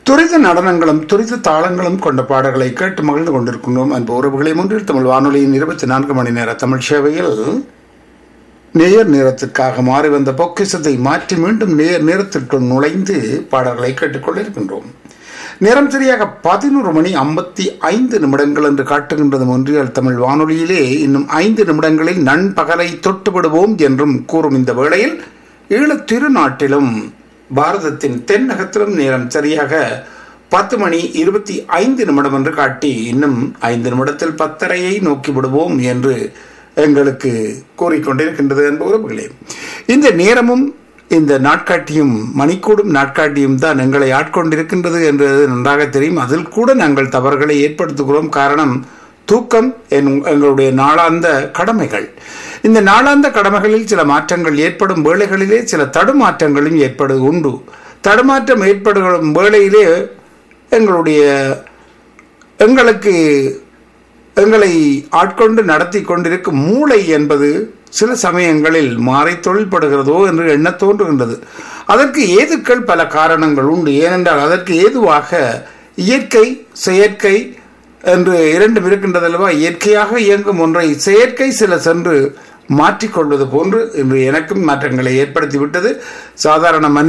துரித நடனங்களும் துரித தாளங்களும் கொண்ட பாடல்களை கேட்டு மகிழ்ந்து கொண்டிருக்கின்றோம் அன்பு உறவுகளை மூன்றில் தமிழ் வானொலியின் இருபத்தி நான்கு மணி நேர தமிழ் சேவையில் நேர் நேரத்திற்காக மாறி வந்த பொக்கிசத்தை மாற்றி மீண்டும் நேர் நேரத்திற்குள் நுழைந்து பாடல்களை கேட்டுக்கொண்டிருக்கின்றோம் நேரம் சரியாக பதினோரு மணி ஐம்பத்தி ஐந்து நிமிடங்கள் என்று காட்டுகின்றது ஒன்றியல் தமிழ் வானொலியிலே இன்னும் ஐந்து நிமிடங்களில் நண்பகலை தொட்டுவிடுவோம் என்றும் கூறும் இந்த வேளையில் ஈழத் திருநாட்டிலும் பாரதத்தின் தென்னகத்திலும் நேரம் சரியாக பத்து மணி இருபத்தி ஐந்து நிமிடம் என்று காட்டி இன்னும் ஐந்து நிமிடத்தில் பத்தரையை நோக்கி விடுவோம் என்று எங்களுக்கு கூறிக்கொண்டிருக்கின்றது என்ப உறவுகளே இந்த நேரமும் இந்த நாட்காட்டியும் மணிக்கூடும் நாட்காட்டியும் தான் எங்களை ஆட்கொண்டிருக்கின்றது என்றது நன்றாக தெரியும் அதில் கூட நாங்கள் தவறுகளை ஏற்படுத்துகிறோம் காரணம் தூக்கம் எங்களுடைய நாளாந்த கடமைகள் இந்த நாளாந்த கடமைகளில் சில மாற்றங்கள் ஏற்படும் வேளைகளிலே சில தடுமாற்றங்களும் ஏற்படு உண்டு தடுமாற்றம் ஏற்படும் வேளையிலே எங்களுடைய எங்களுக்கு எங்களை ஆட்கொண்டு நடத்தி கொண்டிருக்கும் மூளை என்பது சில சமயங்களில் மாறி தொழில்படுகிறதோ என்று எண்ண தோன்றுகின்றது அதற்கு ஏதுக்கள் பல காரணங்கள் உண்டு ஏனென்றால் அதற்கு ஏதுவாக இயற்கை செயற்கை என்று இரண்டும் இருக்கின்றதல்லவா இயற்கையாக இயங்கும் ஒன்றை செயற்கை சில சென்று மாற்றிக்கொள்வது போன்று இன்று எனக்கும் மாற்றங்களை ஏற்படுத்திவிட்டது சாதாரண